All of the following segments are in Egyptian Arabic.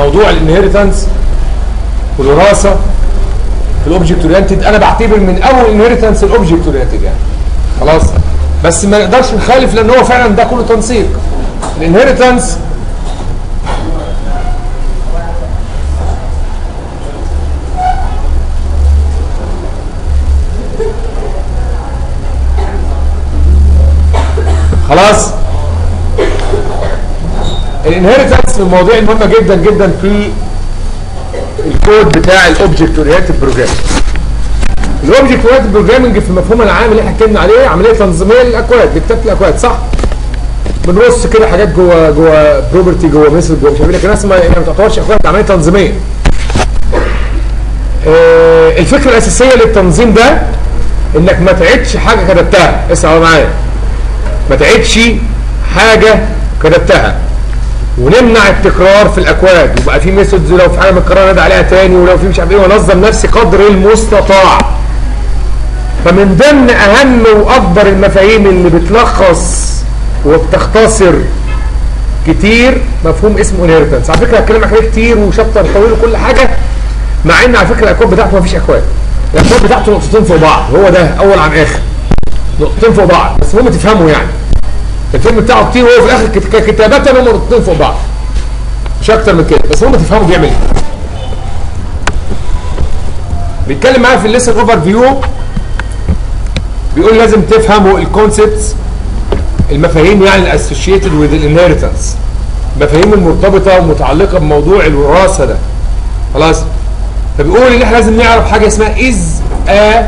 موضوع الانهيرتنس والوراثه في الاوبجكت اورينتد انا بعتبر من اول انهيرتنس الاوبجكت اورينتد يعني خلاص بس ما نقدرش نخالف لان هو فعلا ده كله تنسيق الانهيرتنس خلاص الانهيرتنس من المواضيع المهمه جدا جدا في الكود بتاع الاوبجكت اورينتد بروجرامينج الاوبجكت اورينتد بروجرامينج في المفهوم العام اللي احنا اتكلمنا عليه عمليه تنظيميه للاكواد لكتابه الاكواد صح بنرص كده حاجات جوه جوه بروبرتي جوه ميثود جوه مش عارف إيه، لكن اسمها يعني ما تعتبرش اكواد دي عمليه تنظيميه آه، الفكره الاساسيه للتنظيم ده انك ما تعيدش حاجه كتبتها اسمع معايا ما تعيدش حاجه كتبتها ونمنع التكرار في الاكواد وبقى في ميثودز لو في حاجه متكرره نادي عليها تاني ولو في مش عارف ايه وانظم نفسي قدر المستطاع فمن ضمن اهم واكبر المفاهيم اللي بتلخص وبتختصر كتير مفهوم اسمه انهيرتنس على فكره هتكلم عليه كتير وشابتر طويل وكل حاجه مع ان على فكره الاكواد بتاعته مفيش اكواد الاكواد بتاعته نقطتين فوق بعض هو ده اول عن اخر نقطتين فوق بعض بس المهم تفهموا يعني الفيلم بتاعه كتير وهو في الاخر كت- كتابة هم نقطتين فوق بعض مش اكتر من كده بس هم تفهموا بيعمل ايه بيتكلم معايا في الليسن اوفر فيو بيقول لازم تفهموا الكونسبتس المفاهيم يعني الاسوشيتد وذ الانهيرتنس المفاهيم المرتبطه ومتعلقه بموضوع الوراثه ده خلاص فبيقول ان احنا لازم نعرف حاجه اسمها از ا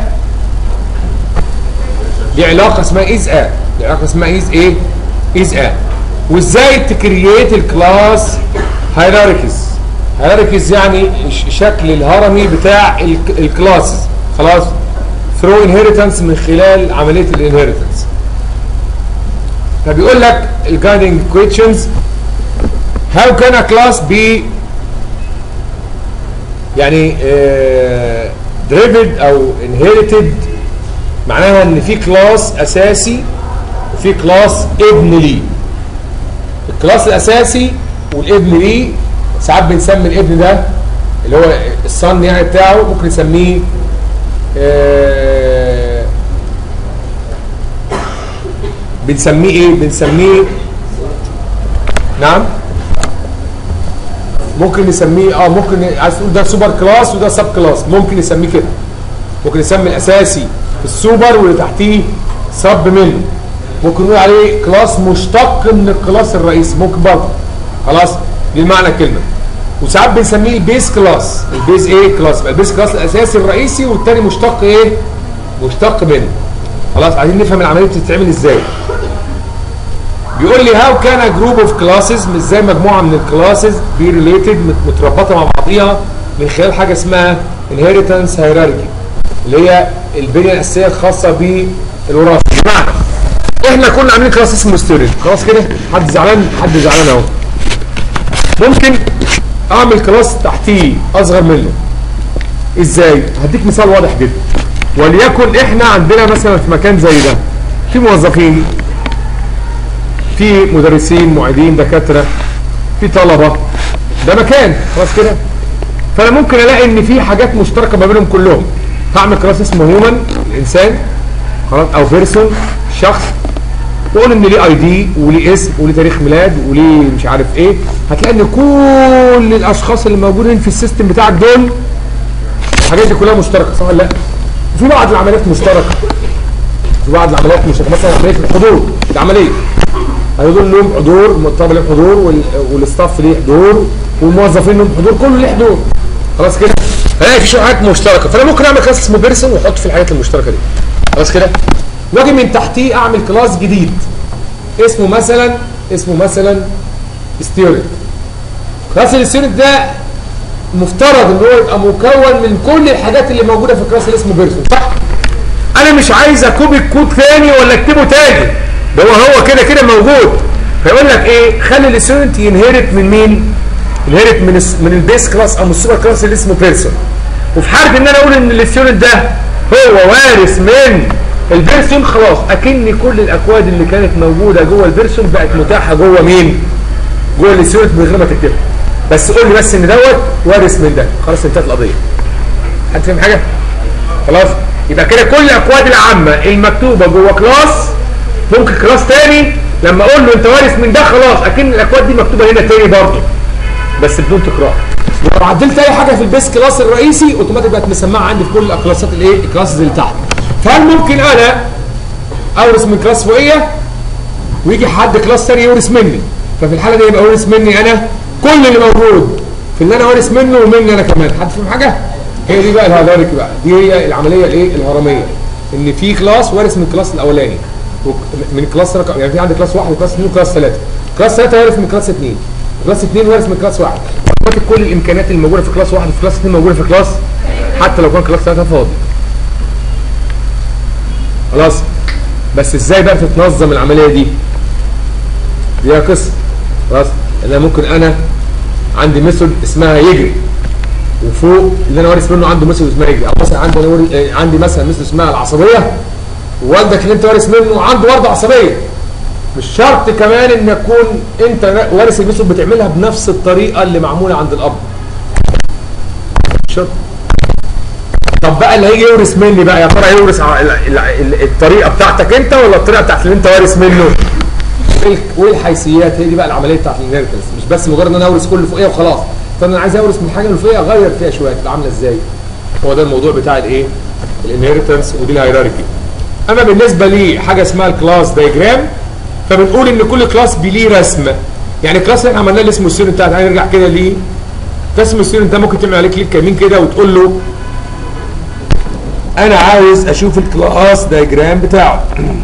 دي علاقه اسمها از ا دي علاقه اسمها از ايه از ا وازاي تكرييت الكلاس هيراركيز هيراركيز يعني ش- شكل الهرمي بتاع الكلاسز خلاص ثرو انهيرتنس من خلال عمليه الانهيرتنس فبيقول لك الجايدنج كويشنز هاو كان ا كلاس بي يعني دريفد او انهيرتد معناها ان في كلاس اساسي وفي كلاس ابن ليه الكلاس الاساسي والابن ليه ساعات بنسمي الابن ده اللي هو الصن يعني بتاعه ممكن نسميه آه، بنسميه ايه بنسميه نعم ممكن نسميه اه ممكن عايز تقول ده سوبر كلاس وده سب كلاس ممكن نسميه كده ممكن نسمي الاساسي السوبر واللي تحتيه سب منه ممكن نقول عليه كلاس مشتق من الكلاس الرئيسي ممكن برضه خلاص دي معنى الكلمه وساعات بنسميه البيس كلاس البيس ايه كلاس يبقى البيس كلاس الاساسي الرئيسي والتاني مشتق ايه مشتق منه خلاص عايزين نفهم العمليه بتتعمل ازاي بيقول لي هاو كان جروب اوف كلاسز مش زي مجموعه من الكلاسز بي ريليتد متربطه مع بعضيها من خلال حاجه اسمها انهيرتنس هيراركي اللي هي البنيه الاساسيه الخاصه بالوراثه بمعنى احنا كنا عاملين كلاس اسمه ستودنت خلاص كده حد زعلان حد زعلان اهو ممكن اعمل كلاس تحتيه اصغر منه ازاي هديك مثال واضح جدا وليكن احنا عندنا مثلا في مكان زي ده في موظفين في مدرسين معيدين دكاتره في طلبه ده مكان خلاص كده فانا ممكن الاقي ان في حاجات مشتركه ما بينهم كلهم فاعمل كلاس اسمه هيومن الانسان خلاص او بيرسون شخص واقول ان ليه اي دي وليه اسم وليه تاريخ ميلاد وليه مش عارف ايه هتلاقي ان كل الاشخاص اللي موجودين في السيستم بتاعك دول الحاجات دي كلها مشتركه صح ولا لا؟ وفي بعض العمليات مشتركه في بعض العمليات مشتركه مثلا عمليه الحضور دي عمليه هيقول لهم حضور الطلبه لهم حضور وال- والاستاف ليه حضور والموظفين لهم حضور كله ليه حضور خلاص كده هلاقي في شويه حاجات مشتركه فانا ممكن اعمل كلاس اسمه بيرسون واحط في الحاجات المشتركه دي خلاص كده واجي من تحتيه اعمل كلاس جديد اسمه مثلا اسمه مثلا ستيورنت كلاس الستيورنت ده مفترض ان هو يبقى مكون من كل الحاجات اللي موجوده في الكلاس اللي اسمه بيرسون صح انا مش عايز اكوبي الكود تاني ولا اكتبه تاني ده هو هو كده كده موجود فيقول لك ايه خلي الستودنت ينهرت من مين ينهرت من الس- من البيس كلاس او من السوبر كلاس اللي اسمه بيرسون وفي حاله ان انا اقول ان الستودنت ده هو وارث من البيرسون خلاص اكن كل الاكواد اللي كانت موجوده جوه البيرسون بقت متاحه جوه مين جوه الستودنت من غير ما تكتبها بس قول لي بس ان دوت وارث من ده خلاص انتهت القضيه حد فاهم حاجه خلاص يبقى كده كل الاكواد العامه المكتوبه جوه كلاس ممكن كلاس تاني لما اقول له انت وارث من ده خلاص اكن الاكواد دي مكتوبه هنا تاني برضه بس بدون تكرار ولو عدلت اي حاجه في البيس كلاس الرئيسي اوتوماتيك بقت مسمعه عندي في كل الكلاسات الايه الكلاسز اللي تحت فهل ممكن انا اورث من كلاس فوقيه ويجي حد كلاس ثاني يورث مني ففي الحاله دي يبقى ورث مني انا كل اللي موجود في اللي انا وارث منه ومني انا كمان حد فاهم حاجه هي دي بقى الهيراركي بقى دي هي العمليه الايه الهرميه ان في كلاس وارث من الكلاس الاولاني وك- من كلاس رقم يعني في عندي كلاس واحد وكلاس اثنين وكلاس ثلاثه كلاس ثلاثه وارث من كلاس اثنين كلاس اثنين وارث من كلاس واحد اوتوماتيك كل الامكانيات اللي موجوده في كلاس واحد وفي كلاس اثنين موجوده في كلاس حتى لو كان كلاس ثلاثه فاضي خلاص بس ازاي بقى تتنظم العمليه دي دي قصه خلاص انا ممكن انا عندي ميثود اسمها يجري وفوق اللي انا وارث منه عنده ميثود اسمها يجري او مثلا عندي أنا وارث- آه، عندي مثلا ميثود اسمها العصبيه ووالدك اللي انت وارث منه عنده برضه عصبيه مش شرط كمان ان يكون انت وارث الميثود بتعملها بنفس الطريقه اللي معموله عند الاب مش شرط طب بقى اللي هيجي يورث مني بقى يا ترى يورث ع- ال- ال- ال- الطريقه بتاعتك انت ولا الطريقه بتاعت اللي انت وارث منه وايه- وايه الحيثيات هي دي بقى العمليه بتاعت الانهيرتنس مش بس مجرد ان انا اورث كل فوقيه وخلاص فانا عايز اورث من حاجه اللي فوقيه اغير فيها شويه تبقى عامله ازاي هو ده الموضوع بتاع الايه الانهيرتنس ودي الهيراركي اما بالنسبه لي حاجه اسمها الكلاس دايجرام فبنقول ان كل كلاس بليه رسمه يعني الكلاس اللي احنا عملناه اللي اسمه السيرن بتاعت تعالى نرجع كده ليه اسم السيرن ده ممكن تعمل عليه كليك يمين كده وتقول له انا عايز اشوف الكلاس دايجرام بتاعه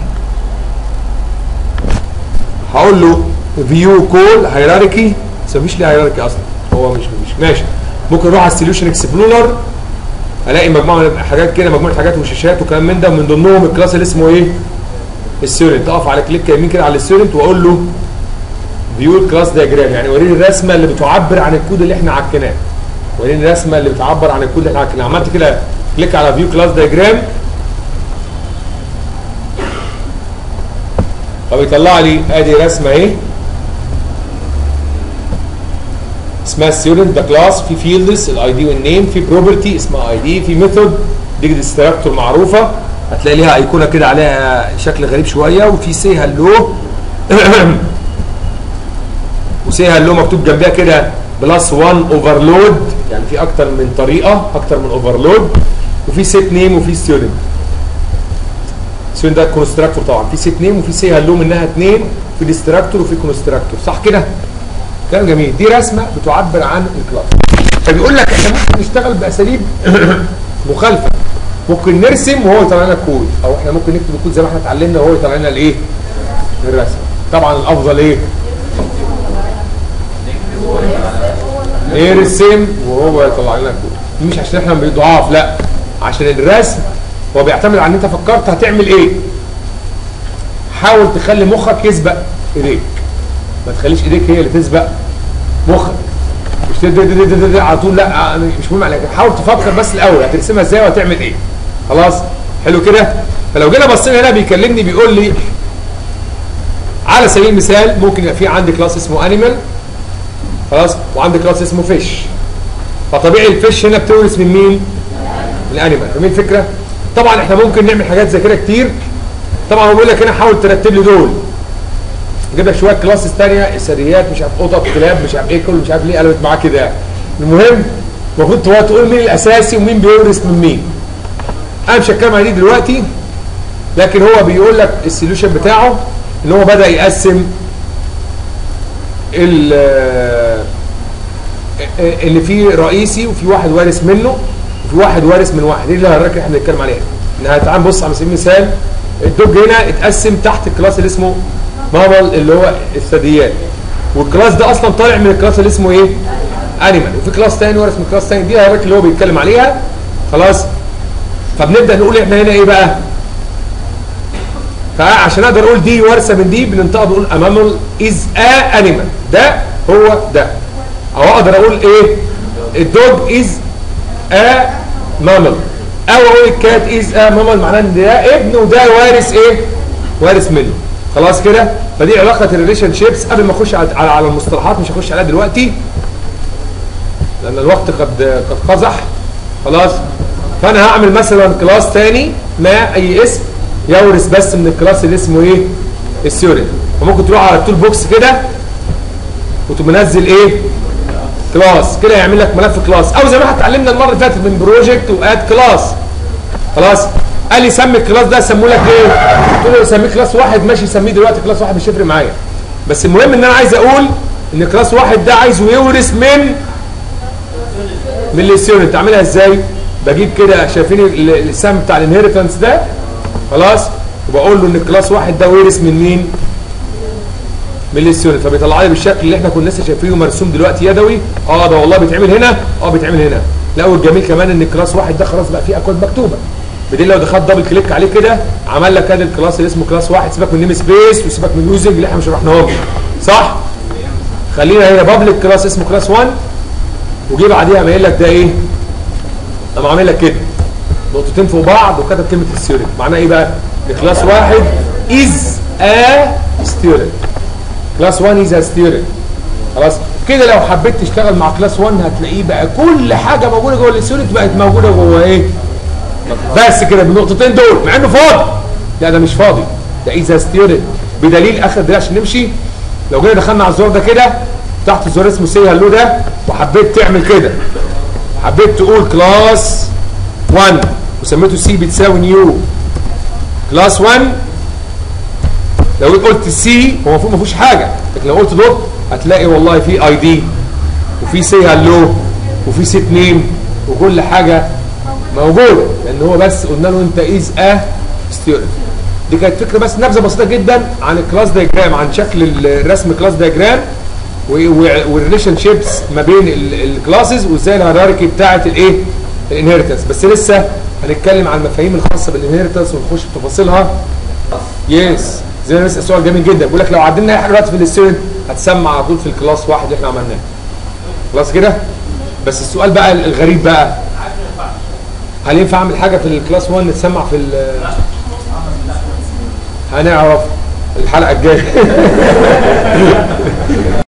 هقول له فيو كول هيراركي بس مفيش ليه هيراركي اصلا هو مش مش ماشي ممكن اروح على السوليوشن اكسبلورر الاقي مجموعه من حاجات كده مجموعه حاجات وشاشات وكلام من ده ومن ضمنهم الكلاس اللي اسمه ايه؟ السيرنت اقف على كليك يمين كده على السيرنت واقول له فيو الكلاس دايجرام يعني وريني الرسمه اللي بتعبر عن الكود اللي احنا عكناه وريني الرسمه اللي بتعبر عن الكود اللي احنا عكناه عملت كده كليك على فيو كلاس دايجرام فبيطلع لي ادي رسمه اهي اسمها ستودنت ده كلاس في فيلدز الاي دي والنيم في بروبرتي اسمها اي دي في ميثود دي ديستراكتور معروفه هتلاقي ليها ايقونه كده عليها شكل غريب شويه وفي سي هلو وسي هلو مكتوب جنبها كده بلس 1 اوفرلود يعني في اكتر من طريقه اكتر من اوفرلود وفي سيت نيم وفي ستودنت ستودنت ده كونستراكتور طبعا في سيت نيم وفي سي هلو منها اثنين في ديستراكتور وفي كونستراكتور صح كده؟ كلام جميل دي رسمه بتعبر عن الكلاس فبيقول لك احنا ممكن نشتغل باساليب مخالفه ممكن نرسم وهو يطلع لنا الكود او احنا ممكن نكتب الكود زي ما احنا اتعلمنا وهو يطلع لنا الايه الرسم طبعا الافضل ايه نرسم وهو يطلع لنا الكود دي مش عشان احنا ضعاف لا عشان الرسم هو بيعتمد على ان انت فكرت هتعمل ايه حاول تخلي مخك يسبق ايديك ما تخليش ايديك هي اللي تسبق مخك مش تد- تد- تد- تد- على طول لا مش مهم عليك حاول تفكر بس الاول هترسمها ازاي وهتعمل ايه خلاص حلو كده فلو جينا بصينا هنا بيكلمني بيقول لي على سبيل المثال ممكن يبقى في عندي كلاس اسمه انيمال خلاص وعندي كلاس اسمه فيش فطبيعي الفيش هنا بتورث من مين؟ من الانيمال فاهمين الفكره؟ طبعا احنا ممكن نعمل حاجات زي كده كتير طبعا هو بيقول لك هنا حاول ترتب لي دول جيب لك شويه كلاسز ثانيه سريات مش عارف قطط كلاب مش عارف ايه كل مش عارف ليه قلبت معاه كده يعني. المهم المفروض تقول- تقول مين الاساسي ومين بيورث من مين انا مش هتكلم على دي دلوقتي لكن هو بيقول لك السوليوشن بتاعه ان هو بدا يقسم ال ان في رئيسي وفي واحد وارث منه وفي واحد وارث من واحد دي اللي الهيراركي احنا بنتكلم عليها ان تعال نبص على سبيل المثال الدوج هنا اتقسم تحت الكلاس اللي اسمه مامل اللي هو الثدييات والكلاس ده اصلا طالع من الكلاس اللي اسمه ايه؟ انيمال وفي كلاس تاني وارث من كلاس تاني دي الهيراركي اللي هو بيتكلم عليها خلاص فبنبدا نقول احنا هنا ايه بقى؟ فعشان اقدر اقول دي وارثه من دي بننطق بنقول امامل از ا انيمال ده هو ده او اقدر اقول ايه الدوج از ا مامل او اقول الكات از ا مامل معناه ان ده ابن وده وارث ايه وارث منه خلاص كده فدي علاقه الريليشن شيبس قبل ما اخش على على على المصطلحات مش هخش عليها دلوقتي لان الوقت قد قد قزح خلاص فانا هعمل مثلا كلاس تاني ما اي اسم يورث بس من الكلاس اللي اسمه ايه السيورين فممكن تروح على التول بوكس كده وتقوم منزل ايه كلاس كده يعمل لك ملف كلاس او زي ما احنا اتعلمنا المره اللي فاتت من بروجكت واد كلاس خلاص قال لي سمي الكلاس ده سموه لك ايه قلت له سميه كلاس واحد ماشي سميه دلوقتي كلاس واحد مش هيفرق معايا بس المهم ان انا عايز اقول ان كلاس واحد ده عايزه يورث من من السيونت اعملها ازاي بجيب كده شايفين ال- السهم بتاع الانهيرتنس ده خلاص وبقول له ان الكلاس واحد ده ورث من مين من السيونت فبيطلع لي بالشكل اللي احنا كنا لسه شايفينه مرسوم دلوقتي يدوي اه ده والله بيتعمل هنا اه بيتعمل هنا لا والجميل كمان ان الكلاس واحد ده خلاص بقى فيه اكواد مكتوبه بدين لو دخلت دبل كليك عليه كده عمل لك ادي الكلاس اللي اسمه كلاس واحد سيبك من نيم سبيس وسيبك من يوزنج اللي احنا مش شرحناهم صح خلينا هنا بابليك كلاس اسمه كلاس 1 وجي بعديها قايل لك ده ايه قام عامل لك كده نقطتين فوق بعض وكتب كلمه ستيورنت معناها ايه بقى ان كلاس واحد از ا ستيورنت كلاس 1 از ا ستيورنت خلاص كده لو حبيت تشتغل مع كلاس 1 هتلاقيه بقى كل حاجه موجوده جوه الستيورنت بقت موجوده جوه ايه بس كده بالنقطتين دول مع انه فاضي لا ده مش فاضي ده اذا ستيورنت بدليل اخر دقيقه عشان نمشي لو جينا دخلنا على الزرار ده كده تحت الزرار اسمه سي هلو ده وحبيت تعمل كده حبيت تقول كلاس 1 وسميته سي بتساوي نيو كلاس 1 لو جيت قلت سي هو المفروض ما فيهوش حاجه لكن لو قلت دوت هتلاقي والله في اي دي وفي سي هلو وفي سيت نيم وكل حاجه موجوده لان هو بس قلنا له انت از ا ستيورنت دي كانت فكره بس نبذه بسيطه جدا عن الكلاس دايجرام عن شكل الرسم كلاس دايجرام والريليشن شيبس ما بين الكلاسز وازاي الهيراركي بتاعه الايه الانهيرتنس بس لسه هنتكلم عن المفاهيم الخاصه بالانهيرتنس ونخش في تفاصيلها يس زي ما نسال سؤال جميل جدا بيقول لك لو عدلنا اي حاجه دلوقتي في الستودنت هتسمع على طول في الكلاس واحد اللي احنا عملناه خلاص كده بس السؤال بقى الغريب بقى هل ينفع اعمل حاجه في الكلاس 1 تسمع في ال هنعرف الحلقه الجايه